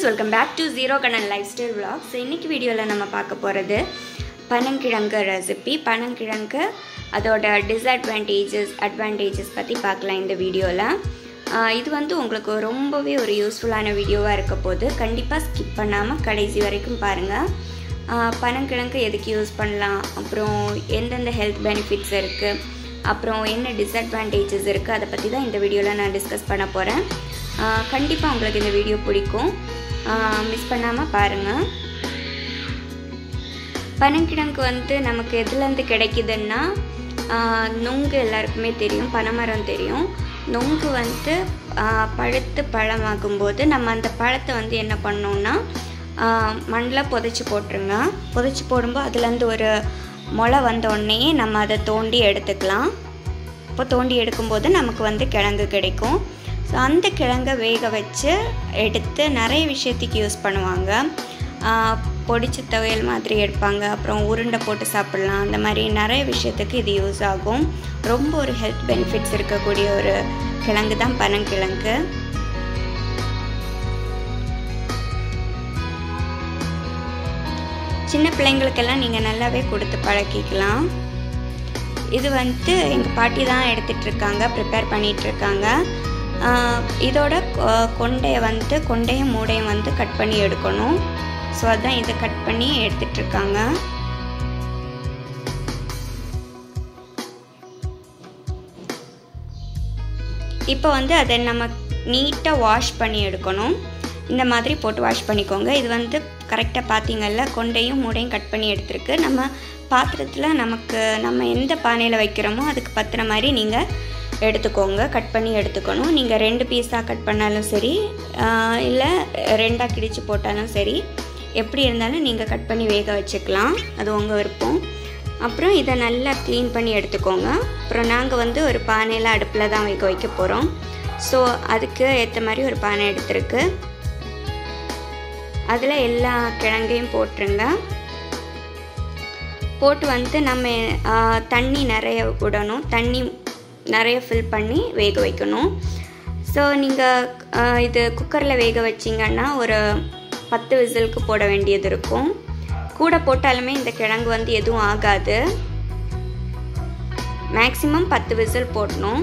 friends welcome back to zero Kannan lifestyle vlog so இன்றைக்கி வீடியோவில் நம்ம பார்க்க போகிறது பனங்கிழங்கு ரெசிபி பனங்கிழங்கு அதோட டிஸ்அட்வான்டேஜஸ் அட்வான்டேஜஸ் பற்றி பார்க்கலாம் இந்த வீடியோவில் இது வந்து உங்களுக்கு ரொம்பவே ஒரு யூஸ்ஃபுல்லான வீடியோவாக இருக்க போது கண்டிப்பாக ஸ்கிப் பண்ணாமல் கடைசி வரைக்கும் பாருங்கள் பனங்கிழங்கு எதுக்கு யூஸ் பண்ணலாம் அப்புறம் எந்தெந்த ஹெல்த் பெனிஃபிட்ஸ் இருக்குது அப்புறம் என்ன டிஸ்அட்வான்டேஜஸ் இருக்குது அதை பற்றி தான் இந்த வீடியோவில் நான் டிஸ்கஸ் பண்ண போகிறேன் கண்டிப்பாக உங்களுக்கு இந்த வீடியோ பிடிக்கும் மிஸ் பண்ணாமல் பாருங்கள் பனங்கிழங்கு வந்து நமக்கு எதுலேருந்து கிடைக்குதுன்னா நொங்கு எல்லாருக்குமே தெரியும் பனைமரம் தெரியும் நொங்கு வந்து பழுத்து பழமாகும்போது நம்ம அந்த பழத்தை வந்து என்ன பண்ணோம்னா மண்ணில் புதைச்சி போட்டுருங்க புதைச்சி போடும்போது அதுலேருந்து ஒரு முளை வந்த உடனே நம்ம அதை தோண்டி எடுத்துக்கலாம் இப்போ தோண்டி எடுக்கும்போது நமக்கு வந்து கிழங்கு கிடைக்கும் ஸோ அந்த கிழங்கை வேக வச்சு எடுத்து நிறைய விஷயத்துக்கு யூஸ் பண்ணுவாங்க பொடிச்ச துவையல் மாதிரி எடுப்பாங்க அப்புறம் உருண்டை போட்டு சாப்பிட்லாம் அந்த மாதிரி நிறைய விஷயத்துக்கு இது யூஸ் ஆகும் ரொம்ப ஒரு ஹெல்த் பெனிஃபிட்ஸ் இருக்கக்கூடிய ஒரு கிழங்கு தான் பனங்கிழங்கு சின்ன பிள்ளைங்களுக்கெல்லாம் நீங்கள் நல்லாவே கொடுத்து பழக்கிக்கலாம் இது வந்து எங்கள் பாட்டி தான் எடுத்துகிட்ருக்காங்க ப்ரிப்பேர் பண்ணிகிட்ருக்காங்க இதோட கொண்டையை வந்து கொண்டையும் மூடையும் வந்து கட் பண்ணி எடுக்கணும் ஸோ அதான் இதை கட் பண்ணி எடுத்துட்ருக்காங்க இப்போ வந்து அதை நம்ம நீட்டாக வாஷ் பண்ணி எடுக்கணும் இந்த மாதிரி போட்டு வாஷ் பண்ணிக்கோங்க இது வந்து கரெக்டாக பார்த்தீங்கல்ல கொண்டையும் மூடையும் கட் பண்ணி எடுத்துருக்கு நம்ம பாத்திரத்தில் நமக்கு நம்ம எந்த பானையில் வைக்கிறோமோ அதுக்கு பத்துற மாதிரி நீங்கள் எடுத்துக்கோங்க கட் பண்ணி எடுத்துக்கணும் நீங்கள் ரெண்டு பீஸாக கட் பண்ணாலும் சரி இல்லை ரெண்டாக கிடிச்சு போட்டாலும் சரி எப்படி இருந்தாலும் நீங்கள் கட் பண்ணி வேக வச்சுக்கலாம் அது உங்கள் விருப்பம் அப்புறம் இதை நல்லா க்ளீன் பண்ணி எடுத்துக்கோங்க அப்புறம் நாங்கள் வந்து ஒரு பானையில் அடுப்பில் தான் வைக்க வைக்க போகிறோம் ஸோ அதுக்கு ஏற்ற மாதிரி ஒரு பானை எடுத்துருக்கு அதில் எல்லா கிழங்கையும் போட்டுருங்க போட்டு வந்து நம்ம தண்ணி நிறைய விடணும் தண்ணி நிறைய ஃபில் பண்ணி வேக வைக்கணும் ஸோ நீங்கள் இது குக்கரில் வேக வச்சிங்கன்னா ஒரு பத்து விசிலுக்கு போட வேண்டியது இருக்கும் கூட போட்டாலுமே இந்த கிழங்கு வந்து எதுவும் ஆகாது மேக்ஸிமம் பத்து விசில் போடணும்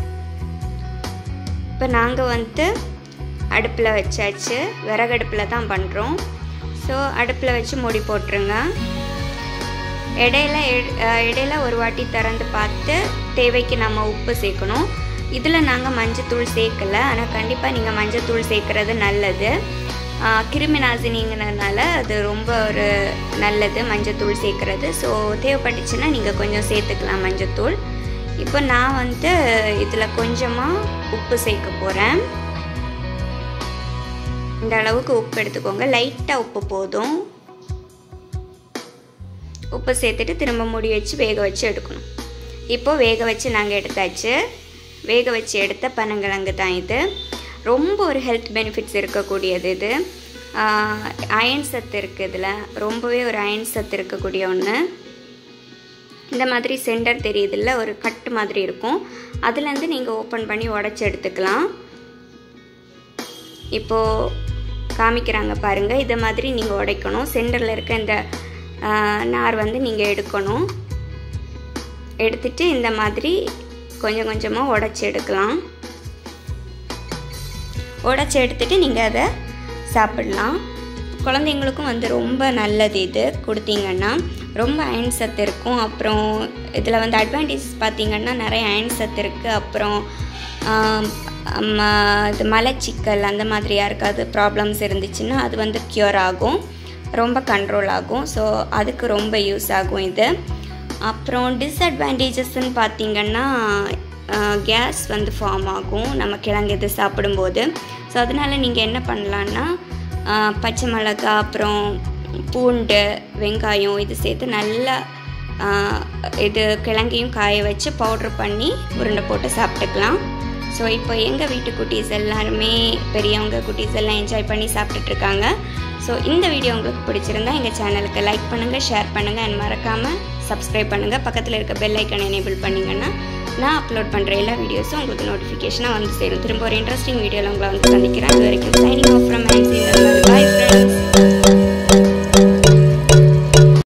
இப்போ நாங்கள் வந்து அடுப்பில் வச்சாச்சு விறகடுப்பில் தான் பண்ணுறோம் ஸோ அடுப்பில் வச்சு மூடி போட்டுருங்க இடையில இடையில ஒரு வாட்டி திறந்து பார்த்து தேவைக்கு நம்ம உப்பு சேர்க்கணும் இதில் நாங்கள் மஞ்சத்தூள் சேர்க்கலை ஆனால் கண்டிப்பாக நீங்கள் மஞ்சத்தூள் சேர்க்குறது நல்லது கிருமி நாசினிங்கிறதுனால அது ரொம்ப ஒரு நல்லது மஞ்சத்தூள் சேர்க்குறது ஸோ தேவைப்பட்டுச்சுன்னா நீங்கள் கொஞ்சம் சேர்த்துக்கலாம் மஞ்சத்தூள் இப்போ நான் வந்து இதில் கொஞ்சமாக உப்பு சேர்க்க போகிறேன் இந்த அளவுக்கு உப்பு எடுத்துக்கோங்க லைட்டாக உப்பு போதும் உப்பு சேர்த்துட்டு திரும்ப மூடி வச்சு வேக வச்சு எடுக்கணும் இப்போது வேக வச்சு நாங்கள் எடுத்தாச்சு வேக வச்சு எடுத்த பனங்கிழங்கு தான் இது ரொம்ப ஒரு ஹெல்த் பெனிஃபிட்ஸ் இருக்கக்கூடியது இது அயன் சத்து இருக்குது இதில் ரொம்பவே ஒரு அயன் சத்து இருக்கக்கூடிய ஒன்று இந்த மாதிரி சென்டர் தெரியுதில்ல ஒரு கட்டு மாதிரி இருக்கும் அதுலேருந்து நீங்கள் ஓப்பன் பண்ணி உடச்சி எடுத்துக்கலாம் இப்போது காமிக்கிறாங்க பாருங்கள் இதை மாதிரி நீங்கள் உடைக்கணும் சென்டரில் இருக்க இந்த நார் வந்து நீங்கள் எடுக்கணும் எடுத்துட்டு இந்த மாதிரி கொஞ்சம் கொஞ்சமாக உடச்சி எடுக்கலாம் உடச்சி எடுத்துட்டு நீங்கள் அதை சாப்பிடலாம் குழந்தைங்களுக்கும் வந்து ரொம்ப நல்லது இது கொடுத்தீங்கன்னா ரொம்ப அயன் சத்து இருக்கும் அப்புறம் இதில் வந்து அட்வான்டேஜஸ் பார்த்திங்கன்னா நிறைய அயன் சத்து இருக்குது அப்புறம் இது மலச்சிக்கல் அந்த மாதிரி யாருக்காவது ப்ராப்ளம்ஸ் இருந்துச்சுன்னா அது வந்து க்யூர் ஆகும் ரொம்ப கண்ட்ரோல் ஆகும் ஸோ அதுக்கு ரொம்ப யூஸ் ஆகும் இது அப்புறம் டிஸ்அட்வான்டேஜஸ்ன்னு பார்த்திங்கன்னா கேஸ் வந்து ஃபார்ம் ஆகும் நம்ம கிழங்கு இது சாப்பிடும்போது ஸோ அதனால் நீங்கள் என்ன பண்ணலான்னா பச்சை மிளகா அப்புறம் பூண்டு வெங்காயம் இது சேர்த்து நல்லா இது கிழங்கையும் காய வச்சு பவுட்ரு பண்ணி உருண்டை போட்டு சாப்பிட்டுக்கலாம் ஸோ இப்போ எங்கள் வீட்டு குட்டீஸ் எல்லாருமே பெரியவங்க குட்டீஸ் எல்லாம் என்ஜாய் பண்ணி சாப்பிட்டுட்ருக்காங்க ஸோ இந்த வீடியோ உங்களுக்கு பிடிச்சிருந்தா எங்கள் சேனலுக்கு லைக் பண்ணுங்கள் ஷேர் பண்ணுங்கள் அண்ட் மறக்காமல் சப்ஸ்கிரைப் பண்ணுங்கள் பக்கத்தில் இருக்க பெல் ஐக்கன் எனேபிள் பண்ணிங்கன்னா நான் அப்லோட் பண்ணுற எல்லா வீடியோஸும் உங்களுக்கு நோட்டிஃபிகேஷனாக வந்து சேரும் திரும்ப ஒரு இன்ட்ரெஸ்டிங் வீடியோவில் உங்களை வந்து சந்திக்கிறேன் அது வரைக்கும் சைனிங் ஆஃப் ஃப்ரம்